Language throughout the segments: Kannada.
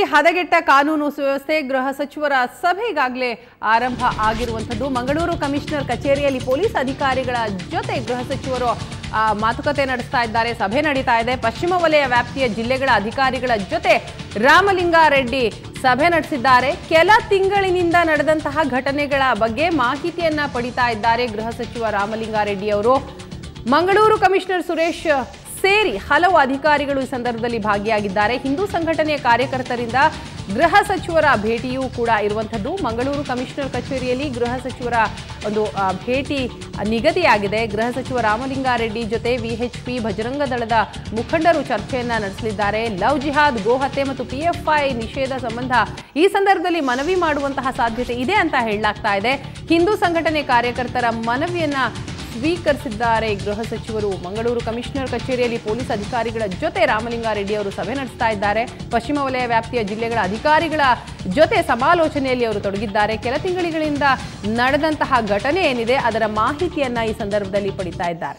ಹದಗೆಟ್ಟ ಕಾನೂನು ಸುವ್ಯವಸ್ಥೆ ಗೃಹ ಸಚಿವರ ಸಭೆ ಈಗಾಗಲೇ ಆರಂಭ ಆಗಿರುವಂಥದ್ದು ಮಂಗಳೂರು ಕಮಿಷನರ್ ಕಚೇರಿಯಲ್ಲಿ ಪೊಲೀಸ್ ಅಧಿಕಾರಿಗಳ ಜೊತೆ ಗೃಹ ಸಚಿವರು ಆ, ಮಾತುಕತೆ ನಡೆಸ್ತಾ ಇದ್ದಾರೆ ಸಭೆ ನಡೀತಾ ಇದೆ ಪಶ್ಚಿಮ ವಲಯ ವ್ಯಾಪ್ತಿಯ ಜಿಲ್ಲೆಗಳ ಅಧಿಕಾರಿಗಳ ಜೊತೆ ರಾಮಲಿಂಗಾರೆಡ್ಡಿ ಸಭೆ ನಡೆಸಿದ್ದಾರೆ ಕೆಲ ತಿಂಗಳಿನಿಂದ ನಡೆದಂತಹ ಘಟನೆಗಳ ಬಗ್ಗೆ ಮಾಹಿತಿಯನ್ನ ಪಡಿತಾ ಇದ್ದಾರೆ ಗೃಹ ಸಚಿವ ರಾಮಲಿಂಗಾರೆಡ್ಡಿ ಅವರು ಮಂಗಳೂರು ಕಮಿಷನರ್ ಸುರೇಶ್ ಸೇರಿ ಹಲವು ಅಧಿಕಾರಿಗಳು ಈ ಸಂದರ್ಭದಲ್ಲಿ ಭಾಗಿಯಾಗಿದ್ದಾರೆ ಹಿಂದೂ ಸಂಘಟನೆಯ ಕಾರ್ಯಕರ್ತರಿಂದ ಗೃಹ ಸಚಿವರ ಭೇಟಿಯೂ ಕೂಡ ಇರುವಂಥದ್ದು ಮಂಗಳೂರು ಕಮಿಷನರ್ ಕಚೇರಿಯಲ್ಲಿ ಗೃಹ ಸಚಿವರ ಒಂದು ಆ, ಭೇಟಿ ನಿಗದಿಯಾಗಿದೆ ಗೃಹ ಸಚಿವ ರಾಮಲಿಂಗಾರೆಡ್ಡಿ ಜೊತೆ ವಿಎಚ್ಪಿ ಬಜರಂಗ ದಳದ ಮುಖಂಡರು ಚರ್ಚೆಯನ್ನ ನಡೆಸಲಿದ್ದಾರೆ ಲವ್ ಜಿಹಾದ್ ಗೋಹತ್ಯೆ ಮತ್ತು ಪಿಎಫ್ಐ ನಿಷೇಧ ಸಂಬಂಧ ಈ ಸಂದರ್ಭದಲ್ಲಿ ಮನವಿ ಮಾಡುವಂತಹ ಸಾಧ್ಯತೆ ಇದೆ ಅಂತ ಹೇಳಲಾಗ್ತಾ ಇದೆ ಹಿಂದೂ ಸಂಘಟನೆ ಕಾರ್ಯಕರ್ತರ ಮನವಿಯನ್ನ ಸ್ವೀಕರಿಸಿದ್ದಾರೆ ಗೃಹ ಸಚಿವರು ಮಂಗಳೂರು ಕಮಿಷನರ್ ಕಚೇರಿಯಲ್ಲಿ ಪೊಲೀಸ್ ಅಧಿಕಾರಿಗಳ ಜೊತೆ ರಾಮಲಿಂಗಾರೆಡ್ಡಿ ಅವರು ಸಭೆ ನಡೆಸ್ತಾ ಇದ್ದಾರೆ ಪಶ್ಚಿಮ ವಲಯ ವ್ಯಾಪ್ತಿಯ ಜಿಲ್ಲೆಗಳ ಅಧಿಕಾರಿಗಳ ಜೊತೆ ಸಮಾಲೋಚನೆಯಲ್ಲಿ ಅವರು ತೊಡಗಿದ್ದಾರೆ ಕೆಲ ತಿಂಗಳಿಗಳಿಂದ ನಡೆದಂತಹ ಘಟನೆ ಏನಿದೆ ಅದರ ಮಾಹಿತಿಯನ್ನ ಈ ಸಂದರ್ಭದಲ್ಲಿ ಪಡಿತಾ ಇದ್ದಾರೆ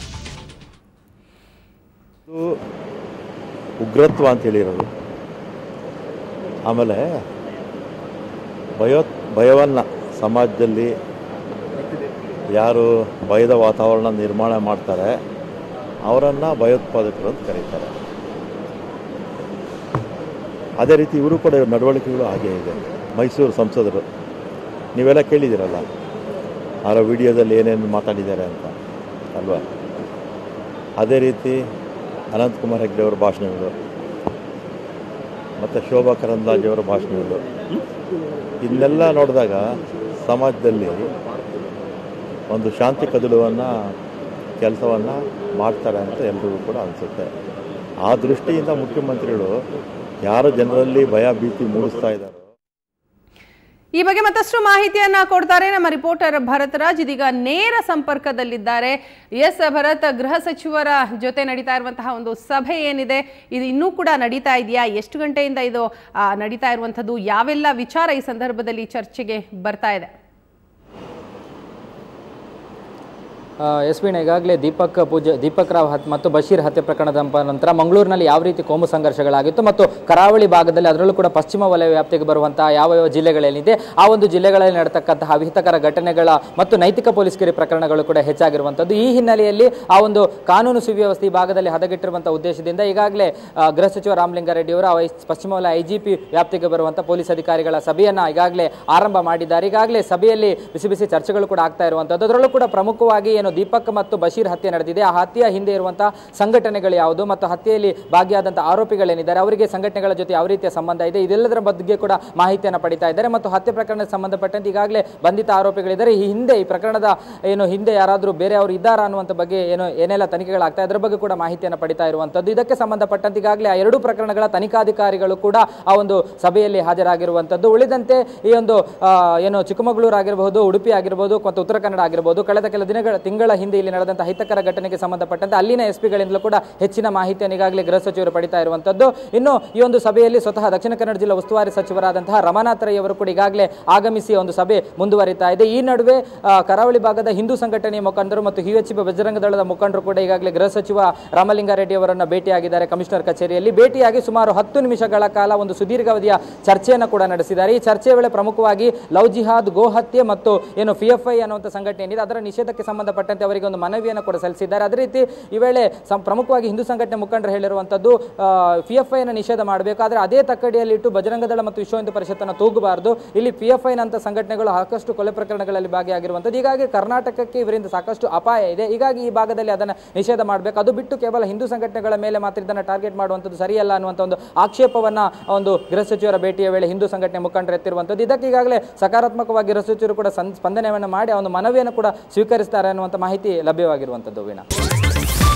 ಇದು ಉಗ್ರತ್ವ ಅಂತ ಹೇಳಿರೋದು ಆಮೇಲೆ ಭಯೋ ಭಯವನ್ನು ಸಮಾಜದಲ್ಲಿ ಯಾರು ಭಯದ ವಾತಾವರಣ ನಿರ್ಮಾಣ ಮಾಡ್ತಾರೆ ಅವರನ್ನು ಭಯೋತ್ಪಾದಕರು ಅಂತ ಕರೀತಾರೆ ಅದೇ ರೀತಿ ಇವರು ಕೂಡ ಇವ್ರ ನಡವಳಿಕೆಗಳು ಹಾಗೇ ಇದೆ ಮೈಸೂರು ಸಂಸದರು ನೀವೆಲ್ಲ ಕೇಳಿದ್ದೀರಲ್ಲ ಅವರ ವಿಡಿಯೋದಲ್ಲಿ ಏನೇನು ಮಾತಾಡಿದ್ದಾರೆ ಅಂತ ಅಲ್ವಾ ಅದೇ ರೀತಿ ಅನಂತಕುಮಾರ್ ಹೆಗ್ಡೆ ಅವರ ಭಾಷಣಗಳು ಮತ್ತು ಶೋಭಾ ಕರಂದ್ಲಾಜೆ ಅವರ ಭಾಷಣಗಳು ಇದನ್ನೆಲ್ಲ ನೋಡಿದಾಗ ಸಮಾಜದಲ್ಲಿ ಒಂದು ಶಾಂತಿ ಕದಲುವನ್ನು ಕೆಲಸವನ್ನು ಮಾಡ್ತಾರೆ ಅಂತ ಎಲ್ರಿಗೂ ಕೂಡ ಅನಿಸುತ್ತೆ ಆ ದೃಷ್ಟಿಯಿಂದ ಮುಖ್ಯಮಂತ್ರಿಗಳು ಯಾರು ಜನರಲ್ಲಿ ಭಯ ಭೀತಿ ಮೂಡಿಸ್ತಾ ಇದ್ದಾರೋ ಈ ಬಗ್ಗೆ ಮತ್ತಷ್ಟು ಮಾಹಿತಿಯನ್ನ ಕೊಡ್ತಾರೆ ನಮ್ಮ ರಿಪೋರ್ಟರ್ ಭರತ್ ರಾಜ್ ಇದೀಗ ನೇರ ಸಂಪರ್ಕದಲ್ಲಿದ್ದಾರೆ ಎಸ್ ಭರತ್ ಗೃಹ ಸಚಿವರ ಜೊತೆ ನಡೀತಾ ಇರುವಂತಹ ಒಂದು ಸಭೆ ಏನಿದೆ ಇದು ಇನ್ನೂ ಕೂಡ ನಡೀತಾ ಇದೆಯಾ ಎಷ್ಟು ಗಂಟೆಯಿಂದ ಇದು ಆ, ನಡೀತಾ ಇರುವಂತದ್ದು ಯಾವೆಲ್ಲ ವಿಚಾರ ಈ ಸಂದರ್ಭದಲ್ಲಿ ಚರ್ಚೆಗೆ ಬರ್ತಾ ಇದೆ ಎಸ್ ಪಿನ ಈಗಾಗಲೇ ದೀಪಕ್ ಪೂಜೆ ದೀಪಕ್ ರಾವ್ ಹತ್ ಮತ್ತು ಬಶೀರ್ ಹತ್ಯೆ ಪ್ರಕರಣದ ಪ- ನಂತರ ಮಂಗಳೂರಿನಲ್ಲಿ ಯಾವ ರೀತಿ ಕೋಮು ಸಂಘರ್ಷಗಳಾಗಿತ್ತು ಮತ್ತು ಕರಾವಳಿ ಭಾಗದಲ್ಲಿ ಅದರಲ್ಲೂ ಕೂಡ ಪಶ್ಚಿಮ ವಲಯ ವ್ಯಾಪ್ತಿಗೆ ಬರುವಂತಹ ಯಾವ ಯಾವ ಜಿಲ್ಲೆಗಳೇನಿದೆ ಆ ಒಂದು ಜಿಲ್ಲೆಗಳಲ್ಲಿ ನಡೆತಕ್ಕಂತಹ ಅಹಿತಕರ ಘಟನೆಗಳ ಮತ್ತು ನೈತಿಕ ಪೊಲೀಸ್ಗಿರಿ ಪ್ರಕರಣಗಳು ಕೂಡ ಹೆಚ್ಚಾಗಿರುವಂಥದ್ದು ಈ ಹಿನ್ನೆಲೆಯಲ್ಲಿ ಆ ಒಂದು ಕಾನೂನು ಸುವ್ಯವಸ್ಥೆ ಈ ಭಾಗದಲ್ಲಿ ಹದಗೆಟ್ಟಿರುವಂತಹ ಉದ್ದೇಶದಿಂದ ಈಗಾಗಲೇ ಆ, ಗೃಹ ಸಚಿವ ರಾಮಲಿಂಗಾರೆಡ್ಡಿ ಅವರು ಆ ವೈ- ಪಶ್ಚಿಮ ವಲಯ ಐಜಿಪಿ ವ್ಯಾಪ್ತಿಗೆ ಬರುವಂತಹ ಪೊಲೀಸ್ ಅಧಿಕಾರಿಗಳ ಸಭೆಯನ್ನ ಈಗಾಗಲೇ ಆರಂಭ ಮಾಡಿದ್ದಾರೆ ಈಗಾಗಲೇ ಸಭೆಯಲ್ಲಿ ಬಿಸಿ ಬಿಸಿ ಚರ್ಚೆಗಳು ಕೂಡ ಆಗ್ತಾ ಇರುವಂಥದ್ದು ಅದರಲ್ಲೂ ಕೂಡ ಪ್ರಮುಖವಾಗಿ ಏನು ದೀಪಕ್ ಮತ್ತು ಬಶೀರ್ ಹತ್ಯೆ ನಡೆದಿದೆ ಆ ಹತ್ಯೆಯ ಹಿಂದೆ ಇರುವಂತಹ ಸಂಘಟನೆಗಳು ಯಾವುದು ಮತ್ತು ಹತ್ಯೆಯಲ್ಲಿ ಭಾಗಿಯಾದಂತಹ ಆರೋಪಿಗಳೇನಿದ್ದಾರೆ ಅವರಿಗೆ ಸಂಘಟನೆಗಳ ಜೊತೆ ಯಾವ ರೀತಿಯ ಸಂಬಂಧ ಇದೆ ಇದೆಲ್ಲದರ ಬಗ್ಗೆ ಕೂಡ ಮಾಹಿತಿಯನ್ನು ಪಡಿತಾ ಇದ್ದಾರೆ ಮತ್ತು ಹತ್ಯೆ ಪ್ರಕರಣಕ್ಕೆ ಸಂಬಂಧಪಟ್ಟಂತೆ ಈಗಾಗಲೇ ಬಂಧಿತ ಆರೋಪಿಗಳಿದ್ದಾರೆ ಈ ಹಿಂದೆ ಈ ಪ್ರಕರಣದ ಏನು ಹಿಂದೆ ಯಾರಾದರೂ ಬೇರೆ ಅವರು ಇದ್ದಾರಾ ಅನ್ನುವಂಥ ಬಗ್ಗೆ ಏನು ಏನೆಲ್ಲ ತನಿಖೆಗಳಾಗ್ತಾ ಇದರ ಬಗ್ಗೆ ಕೂಡ ಮಾಹಿತಿಯನ್ನು ಪಡಿತಾ ಇರುವಂಥದ್ದು ಇದಕ್ಕೆ ಸಂಬಂಧಪಟ್ಟಂತೆ ಈಗಾಗಲೇ ಆ ಎರಡೂ ಪ್ರಕರಣಗಳ ತನಿಖಾಧಿಕಾರಿಗಳು ಕೂಡ ಆ ಒಂದು ಸಭೆಯಲ್ಲಿ ಹಾಜರಾಗಿರುವಂಥದ್ದು ಉಳಿದಂತೆ ಈ ಒಂದು ಆ, ಏನು ಚಿಕ್ಕಮಗಳೂರು ಆಗಿರಬಹುದು ಉಡುಪಿ ಆಗಿರಬಹುದು ಮತ್ತು ಉತ್ತರ ಕನ್ನಡ ಆಗಿರಬಹುದು ಕಳೆದ ಕೆಲ ದಿನಗಳ ತಿಂಗಳ ಹಿಂದೆ ಇಲ್ಲಿ ನಡೆದಂತಹ ಹಿತಕರ ಘಟನೆಗೆ ಸಂಬಂಧಪಟ್ಟಂತೆ ಅಲ್ಲಿನ ಎಸ್ ಪಿಗಳಿಂದಲೂ ಕೂಡ ಹೆಚ್ಚಿನ ಮಾಹಿತಿಯನ್ನು ಈಗಾಗಲೇ ಗೃಹ ಸಚಿವರು ಪಡಿತಾ ಇರುವಂಥದ್ದು ಇನ್ನು ಈ ಒಂದು ಸಭೆಯಲ್ಲಿ ಸ್ವತಃ ದಕ್ಷಿಣ ಕನ್ನಡ ಜಿಲ್ಲಾ ಉಸ್ತುವಾರಿ ಸಚಿವರಾದಂತಹ ರಮನಾಥ್ ರೈ ಅವರು ಕೂಡ ಈಗಾಗಲೇ ಆಗಮಿಸಿ ಒಂದು ಸಭೆ ಮುಂದುವರಿತಾ ಇದೆ ಈ ನಡುವೆ ಆ, ಕರಾವಳಿ ಭಾಗದ ಹಿಂದೂ ಸಂಘಟನೆಯ ಮುಖಂಡರು ಮತ್ತು ಹಿಎಚ್ಪಿ ಬಜರಂಗ ದಳದ ಮುಖಂಡರು ಕೂಡ ಈಗಾಗಲೇ ಗೃಹ ಸಚಿವ ರಾಮಲಿಂಗಾರೆಡ್ಡಿ ಅವರನ್ನು ಭೇಟಿಯಾಗಿದ್ದಾರೆ ಕಮಿಷನರ್ ಕಚೇರಿಯಲ್ಲಿ ಭೇಟಿಯಾಗಿ ಸುಮಾರು ಹತ್ತು ನಿಮಿಷಗಳ ಕಾಲ ಒಂದು ಸುದೀರ್ಘಾವಧಿಯ ಚರ್ಚೆಯನ್ನು ಕೂಡ ನಡೆಸಿದ್ದಾರೆ ಈ ಚರ್ಚೆಯ ವೇಳೆ ಪ್ರಮುಖವಾಗಿ ಲವ್ ಜಿಹಾದ್ ಗೋ ಹತ್ಯೆ ಮತ್ತು ಏನು ಪಿಎಫ್ಐ ಅನ್ನುವಂಥ ಸಂಘಟನೆ ಏನಿದೆ ಅದರ ನಿಷೇಧಕ್ಕೆ ಸಂಬಂಧಪಟ್ಟಂತೆ ಅವರಿಗೆ ಒಂದು ಮನವಿಯನ್ನು ಕೂಡ ಸಲ್ಲಿಸಿದ್ದಾರೆ ಅದೇ ರೀತಿ ಈ ವೇಳೆ ಸಂ- ಪ್ರಮುಖವಾಗಿ ಹಿಂದೂ ಸಂಘಟನೆ ಮುಖಂಡರು ಹೇಳಿರುವಂಥದ್ದು ಪಿಎಫ್ಐನ ನಿಷೇಧ ಮಾಡಬೇಕು ಆದರೆ ಅದೇ ತಕ್ಕಡಿಯಲ್ಲಿಟ್ಟು ಬಜರಂಗ ದಳ ಮತ್ತು ವಿಶ್ವ ಹಿಂದೂ ಪರಿಷತ್ತನ್ನು ತೂಗಬಾರದು ಇಲ್ಲಿ ಪಿ ಎಫ್ ಐನಂಥ ಸಂಘಟನೆಗಳು ಸಾಕಷ್ಟು ಕೊಲೆ ಪ್ರಕರಣಗಳಲ್ಲಿ ಭಾಗಿಯಾಗಿರುವಂಥದ್ದು ಹೀಗಾಗಿ ಕರ್ನಾಟಕಕ್ಕೆ ಇವರಿಂದ ಸಾಕಷ್ಟು ಅಪಾಯ ಇದೆ ಹೀಗಾಗಿ ಈ ಭಾಗದಲ್ಲಿ ಅದನ್ನು ನಿಷೇಧ ಮಾಡಬೇಕು ಅದು ಬಿಟ್ಟು ಕೇವಲ ಹಿಂದೂ ಸಂಘಟನೆಗಳ ಮೇಲೆ ಮಾತ್ರ ಇದನ್ನು ಟಾರ್ಗೆಟ್ ಮಾಡುವಂಥದ್ದು ಸರಿಯಲ್ಲ ಅನ್ನುವಂಥ ಒಂದು ಆಕ್ಷೇಪವನ್ನ ಒಂದು ಗೃಹ ಸಚಿವರ ಭೇಟಿಯ ವೇಳೆ ಹಿಂದೂ ಸಂಘಟನೆ ಮುಖಂಡರು ಎತ್ತಿರುವಂಥದ್ದು ಇದಕ್ಕೆ ಈಗಾಗಲೇ ಸಕಾರಾತ್ಮಕವಾಗಿ ಗೃಹ ಸಚಿವರು ಕೂಡ ಸಂ- ಸ್ಪಂದನೆಯನ್ನು ಮಾಡಿ ಆ ಒಂದು ಮನವಿಯನ್ನು ಕೂಡ ಸ್ವೀಕರಿಸ್ತಾರೆ ಅನ್ನುವಂಥ ಮಾಹಿತಿ ಲಭ್ಯವಾಗಿರುವಂಥದ್ದು ವೀಣಾ